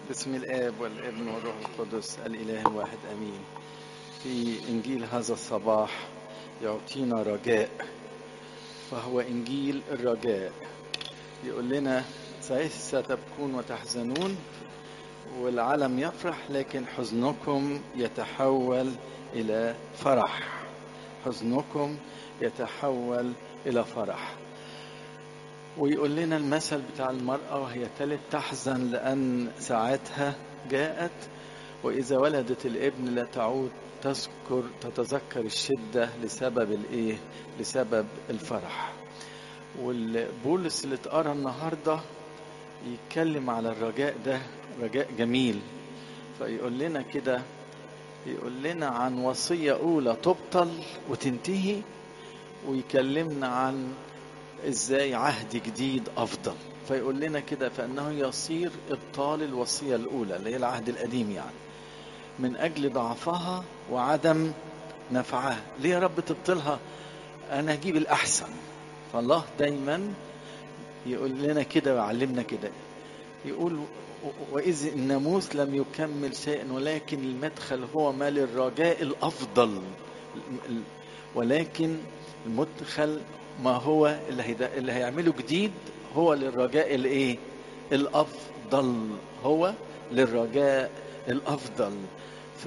بسم الآب والابن والروح القدس الإله الواحد أمين في إنجيل هذا الصباح يعطينا رجاء فهو إنجيل الرجاء يقول لنا صحيح ستبكون وتحزنون والعالم يفرح لكن حزنكم يتحول إلى فرح حزنكم يتحول إلى فرح ويقول لنا المثل بتاع المرأة وهي تلد تحزن لأن ساعتها جاءت وإذا ولدت الابن لا تعود تذكر تتذكر الشدة لسبب الإيه؟ لسبب الفرح. والبولس اللي اتقرا النهارده يتكلم على الرجاء ده رجاء جميل فيقول لنا كده يقول لنا عن وصية أولى تبطل وتنتهي ويكلمنا عن ازاي عهد جديد افضل فيقول لنا كده فانه يصير ابطال الوصيه الاولى اللي هي العهد القديم يعني من اجل ضعفها وعدم نفعها ليه يا رب تبطلها انا هجيب الاحسن فالله دايما يقول لنا كده ويعلمنا كده يقول وإذ الناموس لم يكمل شيئا ولكن المدخل هو ما للرجاء الأفضل ولكن المدخل ما هو اللي, هيدا اللي هيعمله جديد هو للرجاء الايه الافضل هو للرجاء الافضل ف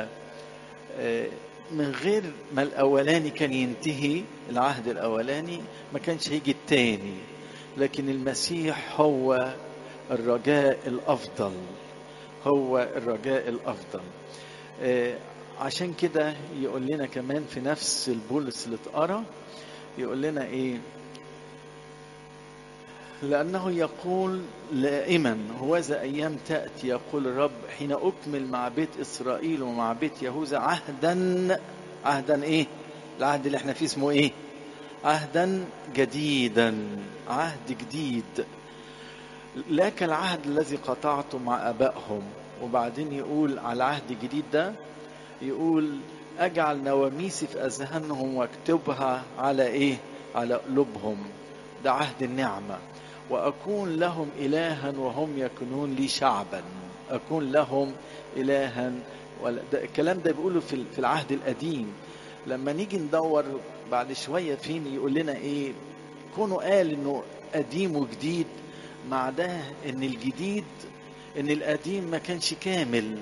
من غير ما الاولاني كان ينتهي العهد الاولاني ما كانش هيجي التاني لكن المسيح هو الرجاء الافضل هو الرجاء الافضل عشان كده يقول لنا كمان في نفس البولس اللي اتقرا يقول لنا ايه لأنه يقول لائما هوذا أيام تأتي يقول الرب حين أكمل مع بيت إسرائيل ومع بيت يهوذا عهدا عهدا إيه العهد اللي احنا فيه اسمه إيه عهدا جديدا عهد جديد لا كالعهد الذي قطعته مع أبائهم وبعدين يقول على العهد الجديد ده يقول اجعل نواميسي في اذهانهم واكتبها على ايه على قلوبهم ده عهد النعمه واكون لهم الها وهم يكونون لي شعبا اكون لهم الها ده الكلام ده بيقوله في في العهد القديم لما نيجي ندور بعد شويه فين يقول لنا ايه كونه قال انه قديم وجديد مع ده ان الجديد ان القديم ما كانش كامل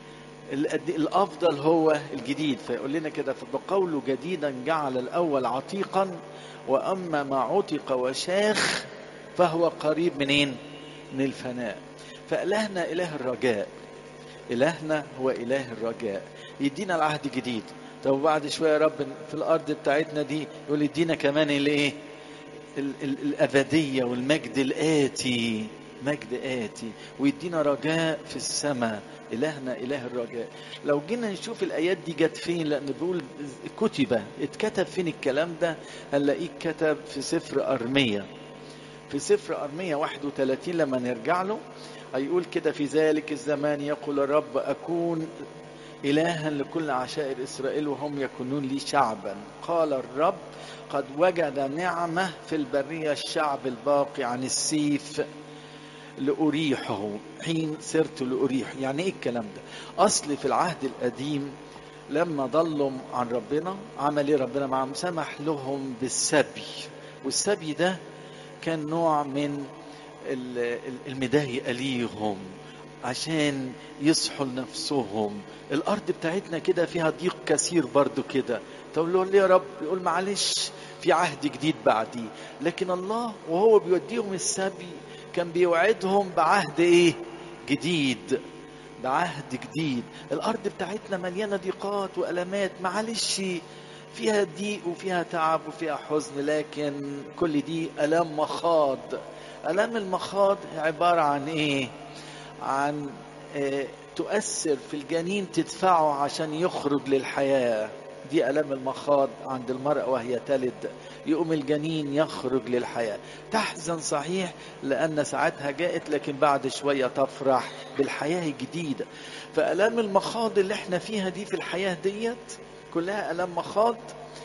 الافضل هو الجديد فيقول لنا كده فبقوله جديدا جعل الاول عتيقا واما ما عتق وشاخ فهو قريب منين من الفناء فالهنا اله الرجاء الهنا هو اله الرجاء يدينا العهد الجديد طب بعد شويه يا رب في الارض بتاعتنا دي يقول يدينا كمان الايه الابديه والمجد الاتي مجد آتي ويدينا رجاء في السماء إلهنا إله الرجاء لو جينا نشوف الآيات دي جت فين لأن بيقول كتب اتكتب فين الكلام ده هنلاقيه كتب في سفر أرمية في سفر أرمية 31 لما نرجع له هيقول كده في ذلك الزمان يقول الرب أكون إلها لكل عشائر إسرائيل وهم يكونون لي شعبا قال الرب قد وجد نعمة في البرية الشعب الباقي عن السيف لأريحه حين سرت لأريح يعني ايه الكلام ده اصل في العهد القديم لما ضلوا عن ربنا عمل ايه ربنا معهم سمح لهم بالسبي والسبي ده كان نوع من المضايقه ليهم عشان يصحوا لنفسهم الارض بتاعتنا كده فيها ضيق كثير برضو كده طب له ليه يا رب يقول معلش في عهد جديد بعديه لكن الله وهو بيوديهم السبي كان بيوعدهم بعهد ايه جديد بعهد جديد الارض بتاعتنا مليانه ضيقات والامات معلش فيها ضيق وفيها تعب وفيها حزن لكن كل دي الام مخاض الام المخاض عباره عن ايه عن إيه تؤثر في الجنين تدفعه عشان يخرج للحياه دي الام المخاض عند المراه وهي تلد يقوم الجنين يخرج للحياة تحزن صحيح لأن ساعتها جاءت لكن بعد شوية تفرح بالحياة الجديدة فألام المخاض اللي احنا فيها دي في الحياة ديت كلها ألام مخاض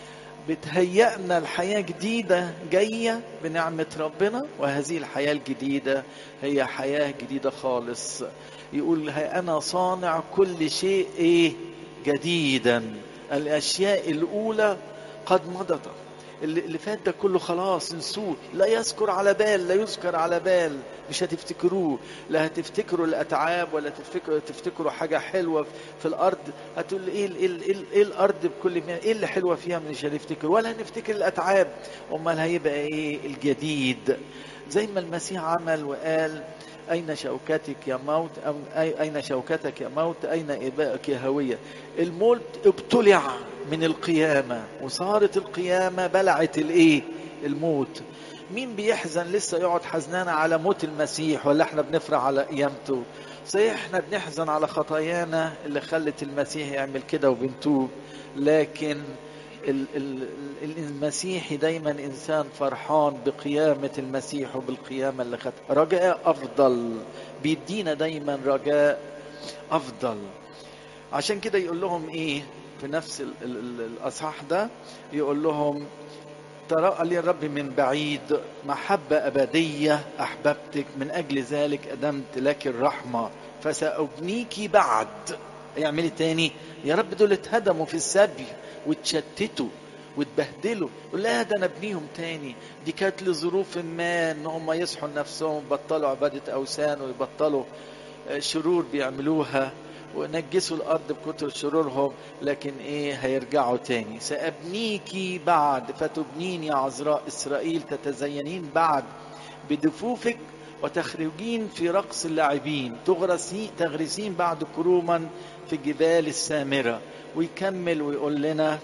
بتهيئنا الحياة جديدة جاية بنعمة ربنا وهذه الحياة الجديدة هي حياة جديدة خالص يقول ها أنا صانع كل شيء إيه جديدا الأشياء الأولى قد مضت اللي اللي فات ده كله خلاص نسوه لا يذكر على بال لا يذكر على بال مش هتفتكروه لا هتفتكروا الاتعاب ولا تفتكروا تفتكروا حاجه حلوه في الارض هتقول ايه ال- ايه ال- ايه الارض بكل ما ايه اللي حلوه فيها مش هنفتكر ولا هنفتكر الاتعاب امال هيبقى ايه الجديد زي ما المسيح عمل وقال أين شوكتك يا موت أم- أي- أين شوكتك يا موت أين إبائك يا هوية الموت ابتلع من القيامة وصارت القيامة بلعت الإيه الموت مين بيحزن لسه يقعد حزنان على موت المسيح ولا احنا بنفرح على قيامته صحيح احنا بنحزن على خطايانا اللي خلت المسيح يعمل كده وبنتوب لكن ال- ال- ال- المسيحي دايما انسان فرحان بقيامه المسيح وبالقيامه اللي خدها رجاء افضل بيدينا دايما رجاء افضل عشان كده يقول لهم ايه في نفس ال- ال- ال- الاصحاح ده يقول لهم تراءى لي الرب من بعيد محبة أبدية أحببتك من أجل ذلك أدمت لك الرحمة فسأبنيك بعد يعمل تاني يا رب دول اتهدموا في السبي واتشتتوا واتبهدلوا لا ده انا ابنيهم تاني دي كانت لظروف ما ان هم يصحوا لنفسهم بطلوا عباده اوثان ويبطلوا آه، شرور بيعملوها ونجسوا الارض بكتر شرورهم لكن ايه هيرجعوا تاني سابنيكي بعد فتبنين يا عذراء اسرائيل تتزينين بعد بدفوفك وتخرجين في رقص اللاعبين تغرسين تغرسين بعد كروما في الجبال السامره ويكمل ويقول لنا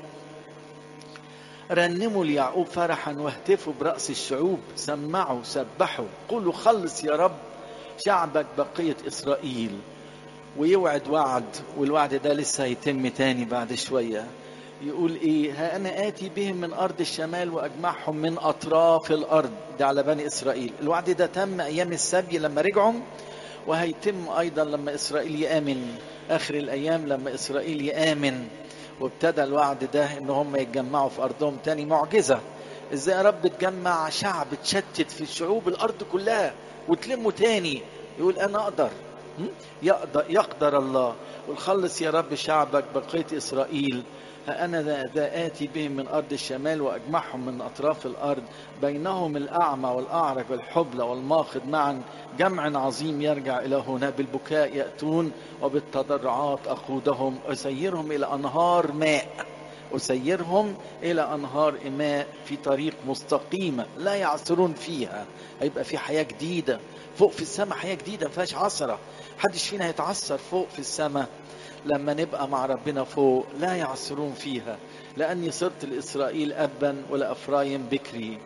رنموا ليعقوب فرحا واهتفوا برأس الشعوب سمعوا سبحوا قولوا خلص يا رب شعبك بقية إسرائيل ويوعد وعد والوعد ده لسه هيتم تاني بعد شوية يقول ايه ها انا اتي بهم من ارض الشمال واجمعهم من اطراف الارض ده على بني اسرائيل الوعد ده تم ايام السبي لما رجعوا وهيتم ايضا لما اسرائيل يامن اخر الايام لما اسرائيل يامن وابتدى الوعد ده ان هم يتجمعوا في ارضهم تاني معجزه ازاي يا رب تجمع شعب اتشتت في الشعوب الارض كلها وتلمه تاني يقول انا اقدر م? يقدر, يقدر الله وخلص يا رب شعبك بقية إسرائيل ها أنا ذا ذا آتي بهم من أرض الشمال وأجمعهم من أطراف الأرض بينهم الأعمى والأعرج والحبلى والماخض معا جمع عظيم يرجع إلى هنا بالبكاء يأتون وبالتضرعات أقودهم أسيرهم إلى أنهار ماء أسيرهم إلى أنهار ماء في طريق مستقيمة لا يعثرون فيها هيبقى في حياة جديدة فوق في السماء حياة جديدة ما فيهاش عثرة محدش فينا هيتعثر فوق في السماء لما نبقى مع ربنا فوق لا يعثرون فيها لأني صرت لإسرائيل أبا ولأفرايم بكري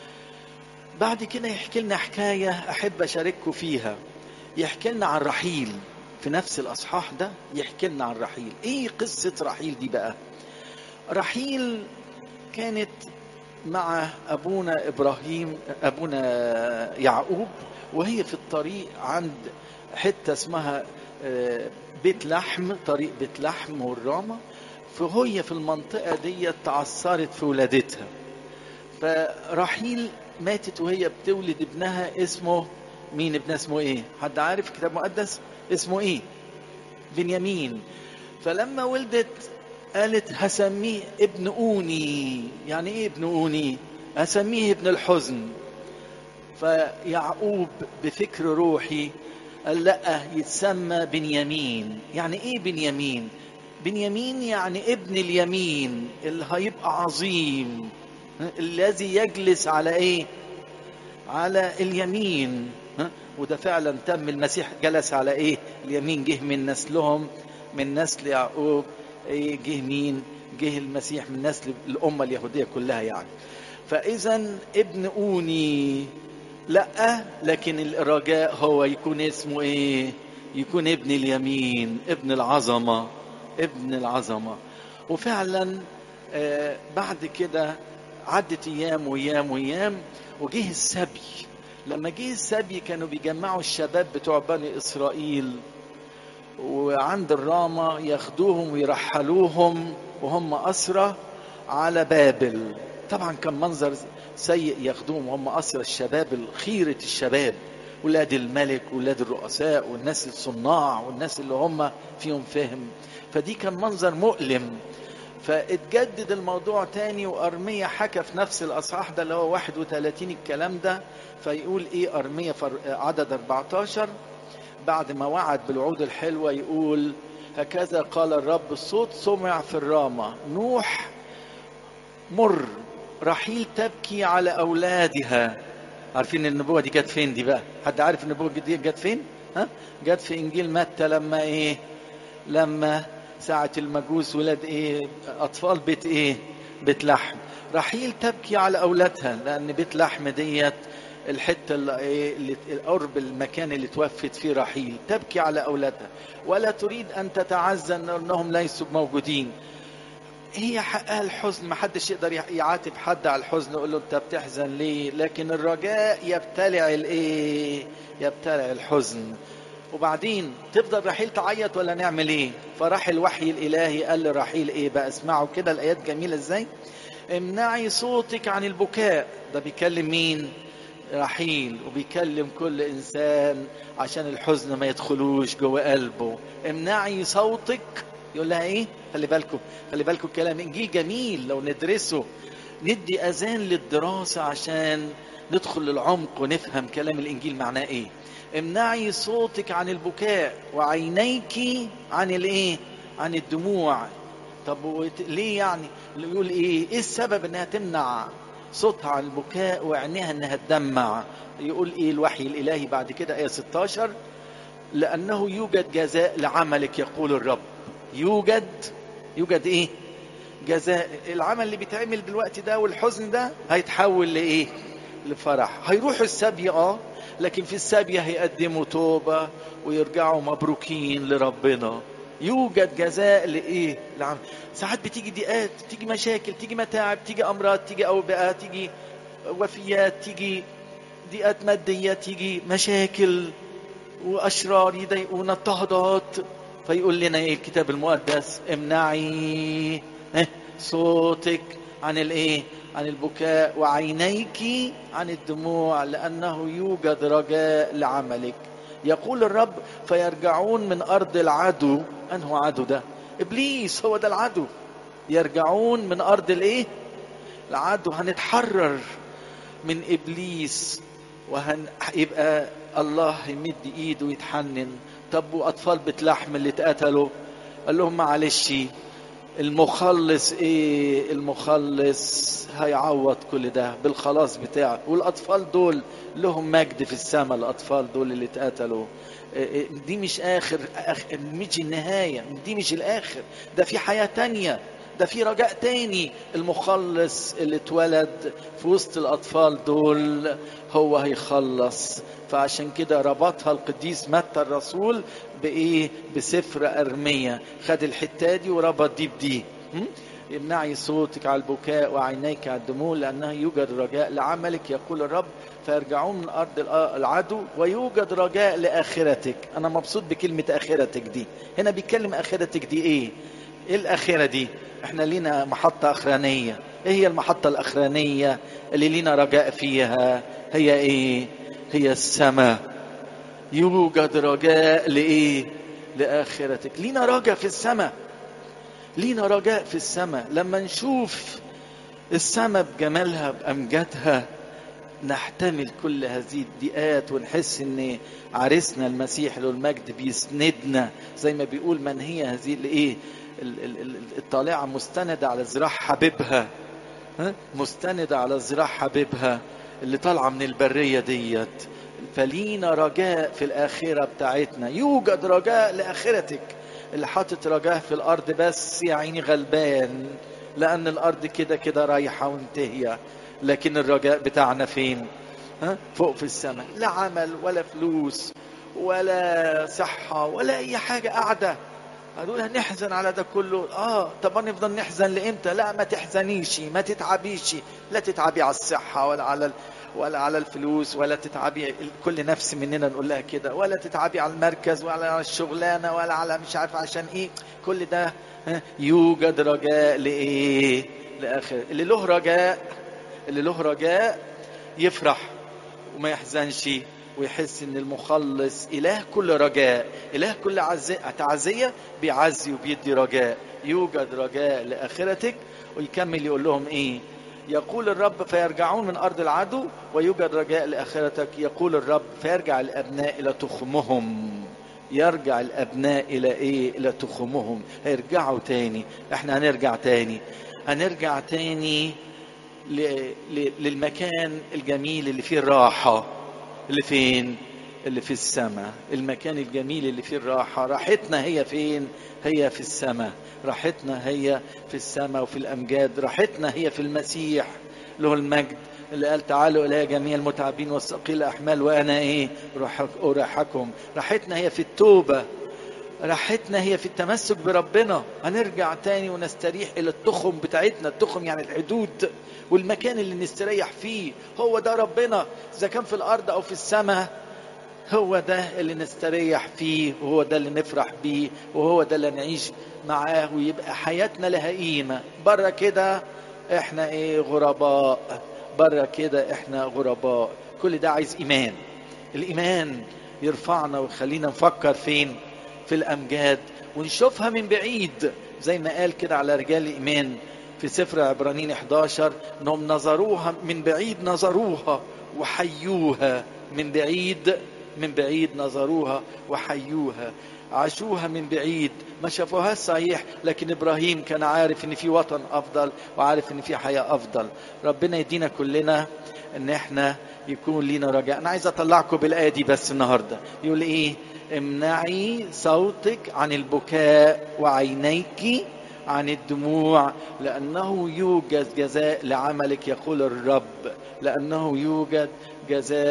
بعد كده يحكي لنا حكاية أحب أشارككم فيها يحكي لنا عن رحيل في نفس الأصحاح ده يحكي لنا عن رحيل إيه قصة رحيل دي بقى رحيل كانت مع أبونا إبراهيم أبونا يعقوب وهي في الطريق عند حتة اسمها آه، بيت لحم طريق بيت لحم والرامة فهي في المنطقة دي تعثرت في ولادتها فرحيل ماتت وهي بتولد ابنها اسمه مين ابنها اسمه ايه حد عارف كتاب مقدس اسمه ايه بنيامين فلما ولدت قالت هسميه ابن اوني يعني ايه ابن اوني هسميه ابن الحزن فيعقوب بفكر روحي قال لا يتسمى بنيامين يعني ايه بنيامين بنيامين يعني ابن اليمين اللي هيبقى عظيم الذي يجلس على ايه على اليمين ها؟ وده فعلا تم المسيح جلس على ايه اليمين جه من نسلهم من نسل يعقوب ايه جه مين جه المسيح من نسل الامه اليهوديه كلها يعني فاذا ابن اوني لا لكن الرجاء هو يكون اسمه ايه يكون ابن اليمين ابن العظمه ابن العظمه وفعلا آه بعد كده عدت ايام وايام وايام وجه السبي لما جه السبي كانوا بيجمعوا الشباب بتوع بني اسرائيل وعند الرامة ياخدوهم ويرحلوهم وهم أسرى على بابل طبعا كان منظر سيء ياخدوهم هم أسر الشباب خيرة الشباب ولاد الملك ولاد الرؤساء والناس الصناع والناس اللي هم فيهم فهم فدي كان منظر مؤلم فاتجدد الموضوع تاني وأرمية حكى في نفس الأصحاح ده اللي هو 31 الكلام ده فيقول إيه أرمية عدد 14 بعد ما وعد بالوعود الحلوة يقول هكذا قال الرب الصوت سمع في الرامة نوح مر رحيل تبكي على أولادها عارفين النبوة دي جت فين دي بقى حد عارف النبوة دي جت فين ها جت في إنجيل متى لما إيه لما ساعة المجوس ولاد إيه أطفال بيت إيه بيت لحم رحيل تبكي على أولادها لأن بيت لحم ديت الحتة اللي, إيه اللي قرب المكان اللي توفت فيه رحيل تبكي على أولادها ولا تريد أن تتعزى أنهم ليسوا موجودين هي حقها الحزن ما حدش يقدر يعاتب حد على الحزن يقول له انت بتحزن ليه لكن الرجاء يبتلع الايه يبتلع الحزن وبعدين تفضل رحيل تعيط ولا نعمل ايه فراح الوحي الالهي قال لرحيل ايه بقى اسمعوا كده الايات جميله ازاي امنعي صوتك عن البكاء ده بيكلم مين رحيل وبيكلم كل انسان عشان الحزن ما يدخلوش جوه قلبه امنعي صوتك يقول لها ايه خلي بالكم خلي بالكم الكلام انجيل جميل لو ندرسه ندي اذان للدراسه عشان ندخل للعمق ونفهم كلام الانجيل معناه ايه امنعي صوتك عن البكاء وعينيك عن الايه عن الدموع طب ليه يعني يقول ايه ايه السبب انها تمنع صوتها عن البكاء وعينيها انها تدمع يقول ايه الوحي الالهي بعد كده ايه 16 لانه يوجد جزاء لعملك يقول الرب يوجد يوجد ايه جزاء العمل اللي بيتعمل دلوقتي ده والحزن ده هيتحول لايه لفرح هيروحوا السبي اه لكن في السبي هيقدموا توبة ويرجعوا مبروكين لربنا يوجد جزاء لايه لعمل ساعات بتيجي ضيقات تيجي مشاكل تيجي متاعب تيجي امراض تيجي اوبئة تيجي وفيات تيجي ضيقات مادية تيجي مشاكل واشرار يضايقونا اضطهادات فيقول لنا ايه الكتاب المقدس امنعي صوتك عن الايه عن البكاء وعينيك عن الدموع لانه يوجد رجاء لعملك يقول الرب فيرجعون من ارض العدو انه عدو ده ابليس هو ده العدو يرجعون من ارض الايه العدو هنتحرر من ابليس وهيبقى الله يمد ايده ويتحنن طب واطفال بيت لحم اللي اتقتلوا قال لهم معلش المخلص ايه المخلص هيعوض كل ده بالخلاص بتاعه والاطفال دول لهم مجد في السماء الاطفال دول اللي اتقتلوا دي مش اخر مش النهايه دي مش الاخر ده في حياه تانية ده في رجاء تاني المخلص اللي اتولد في وسط الاطفال دول هو هيخلص فعشان كده ربطها القديس متى الرسول بايه بسفر ارميه خد الحته دي وربط دي بدي امنعي صوتك على البكاء وعينيك على الدموع لانه يوجد رجاء لعملك يقول الرب فيرجعون من ارض العدو ويوجد رجاء لاخرتك انا مبسوط بكلمه اخرتك دي هنا بيتكلم اخرتك دي ايه ايه الاخره دي احنا لينا محطه اخرانيه ايه هي المحطه الاخرانيه اللي لينا رجاء فيها هي ايه هي السماء يوجد رجاء لايه لاخرتك لينا رجاء في السماء لينا رجاء في السماء لما نشوف السماء بجمالها بامجادها نحتمل كل هذه الضيقات ونحس ان عريسنا المسيح له المجد بيسندنا زي ما بيقول من هي هذه الايه الطالعه مستنده على ذراع حبيبها مستندة على ذراع حبيبها اللي طالعة من البرية ديت فلينا رجاء في الآخرة بتاعتنا يوجد رجاء لآخرتك اللي حاطط رجاء في الأرض بس يا عيني غلبان لأن الأرض كده كده رايحة وانتهية لكن الرجاء بتاعنا فين ها؟ فوق في السماء لا عمل ولا فلوس ولا صحة ولا أي حاجة قاعدة هنقول هنحزن على ده كله اه طب هنفضل نحزن لامتى لا ما تحزنيش ما تتعبيش لا تتعبي على الصحة ولا على ولا على الفلوس ولا تتعبي كل نفس مننا نقول لها كده ولا تتعبي على المركز ولا على الشغلانه ولا على مش عارف عشان ايه كل ده يوجد رجاء لايه لاخر اللي له رجاء اللي له رجاء يفرح وما يحزنش ويحس ان المخلص اله كل رجاء اله كل عز... تعزيه بيعزي وبيدي رجاء يوجد رجاء لاخرتك ويكمل يقول لهم ايه يقول الرب فيرجعون من ارض العدو ويوجد رجاء لاخرتك يقول الرب فيرجع الابناء الى تخمهم يرجع الابناء الى ايه الى تخمهم هيرجعوا تاني احنا هنرجع تاني هنرجع تاني ل... ل... للمكان الجميل اللي فيه الراحه اللي فين اللي في السماء المكان الجميل اللي فيه الراحة راحتنا هي فين هي في السماء راحتنا هي في السماء وفي الأمجاد راحتنا هي في المسيح له المجد اللي قال تعالوا إلي جميع المتعبين والثقيل الأحمال وأنا إيه أريحكم راحتنا هي في التوبة راحتنا هي في التمسك بربنا هنرجع تاني ونستريح إلى التخم بتاعتنا التخم يعني الحدود والمكان اللي نستريح فيه هو ده ربنا إذا كان في الأرض أو في السماء هو ده اللي نستريح فيه وهو ده اللي نفرح بيه وهو ده اللي نعيش معاه ويبقى حياتنا لها قيمة بره كده احنا ايه غرباء بره كده احنا غرباء كل ده عايز ايمان الايمان يرفعنا ويخلينا نفكر فين في الامجاد ونشوفها من بعيد زي ما قال كده على رجال الايمان في سفر عبرانيين 11 انهم نظروها من بعيد نظروها وحيوها من بعيد من بعيد نظروها وحيوها عاشوها من بعيد ما شافوهاش صحيح لكن ابراهيم كان عارف ان في وطن افضل وعارف ان في حياه افضل ربنا يدينا كلنا ان احنا يكون لينا رجاء انا عايز اطلعكم بالايه دي بس النهارده يقول ايه امنعي صوتك عن البكاء وعينيك عن الدموع لانه يوجد جزاء لعملك يقول الرب لانه يوجد جزاء